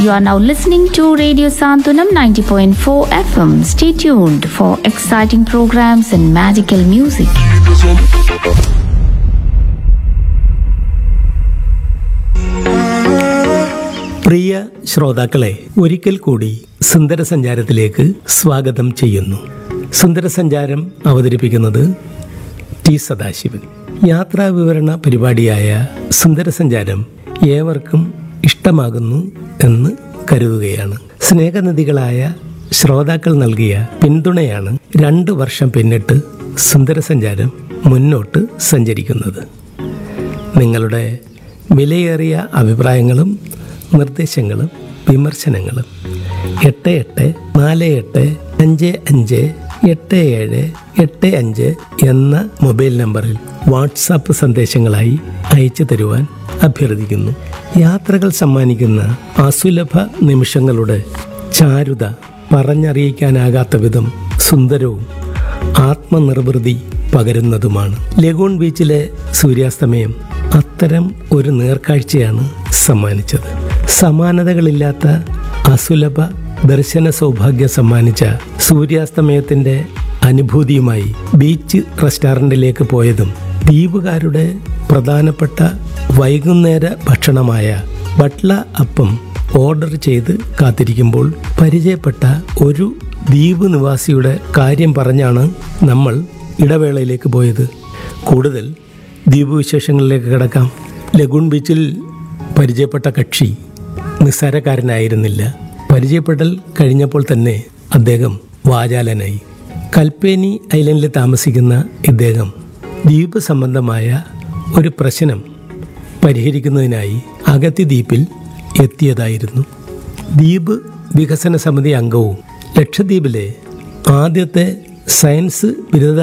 You are now listening to Radio Santunam 90.4 FM. Stay tuned for exciting programs and magical music. പ്രിയ ശ്രോതാക്കളെ ഒരിക്കൽ കൂടി സുന്ദരസഞ്ചാരത്തിലേക്ക് സ്വാഗതം ചെയ്യുന്നു സുന്ദരസഞ്ചാരം അവതരിപ്പിക്കുന്നത് ടി സദാശിവൻ യാത്രാ വിവരണ പരിപാടിയായ സുന്ദരസഞ്ചാരം ഏവർക്കും ഇഷ്ടമാകുന്നു എന്ന് കരുതുകയാണ് സ്നേഹനിധികളായ ശ്രോതാക്കൾ നൽകിയ പിന്തുണയാണ് രണ്ട് വർഷം പിന്നിട്ട് സുന്ദരസഞ്ചാരം മുന്നോട്ട് സഞ്ചരിക്കുന്നത് നിങ്ങളുടെ വിലയേറിയ അഭിപ്രായങ്ങളും നിർദ്ദേശങ്ങളും വിമർശനങ്ങളും എട്ട് എട്ട് നാല് എട്ട് അഞ്ച് അഞ്ച് എട്ട് ഏഴ് എട്ട് അഞ്ച് എന്ന മൊബൈൽ നമ്പറിൽ വാട്സാപ്പ് സന്ദേശങ്ങളായി അയച്ചു തരുവാൻ അഭ്യർത്ഥിക്കുന്നു യാത്രകൾ സമ്മാനിക്കുന്ന അസുലഭ നിമിഷങ്ങളുടെ ചാരുത പറഞ്ഞറിയിക്കാനാകാത്ത വിധം സുന്ദരവും ആത്മനിർവൃതി പകരുന്നതുമാണ് ലഗൂൺ ബീച്ചിലെ സൂര്യാസ്തമയം അത്തരം ഒരു നേർക്കാഴ്ചയാണ് സമ്മാനിച്ചത് സമാനതകളില്ലാത്ത അസുലഭ ദർശന സൗഭാഗ്യം സമ്മാനിച്ച സൂര്യാസ്തമയത്തിന്റെ അനുഭൂതിയുമായി ബീച്ച് റെസ്റ്റോറൻറ്റിലേക്ക് പോയതും ദ്വീപുകാരുടെ പ്രധാനപ്പെട്ട വൈകുന്നേര ഭക്ഷണമായ ബട്ട്ല അപ്പം ഓർഡർ ചെയ്ത് കാത്തിരിക്കുമ്പോൾ പരിചയപ്പെട്ട ഒരു ദ്വീപ് നിവാസിയുടെ കാര്യം പറഞ്ഞാണ് നമ്മൾ ഇടവേളയിലേക്ക് പോയത് കൂടുതൽ ദ്വീപ് വിശേഷങ്ങളിലേക്ക് കിടക്കാം ലഗൂൺ ബീച്ചിൽ പരിചയപ്പെട്ട കക്ഷി നിസ്സാരക്കാരനായിരുന്നില്ല പരിചയപ്പെടൽ കഴിഞ്ഞപ്പോൾ തന്നെ അദ്ദേഹം വാചാലനായി കൽപ്പേനി ഐലൻഡിൽ താമസിക്കുന്ന ഇദ്ദേഹം ദ്വീപ് സംബന്ധമായ ഒരു പ്രശ്നം പരിഹരിക്കുന്നതിനായി അഗത്തി ദ്വീപിൽ എത്തിയതായിരുന്നു ദ്വീപ് വികസന സമിതി അംഗവും ലക്ഷദ്വീപിലെ ആദ്യത്തെ സയൻസ് ബിരുദ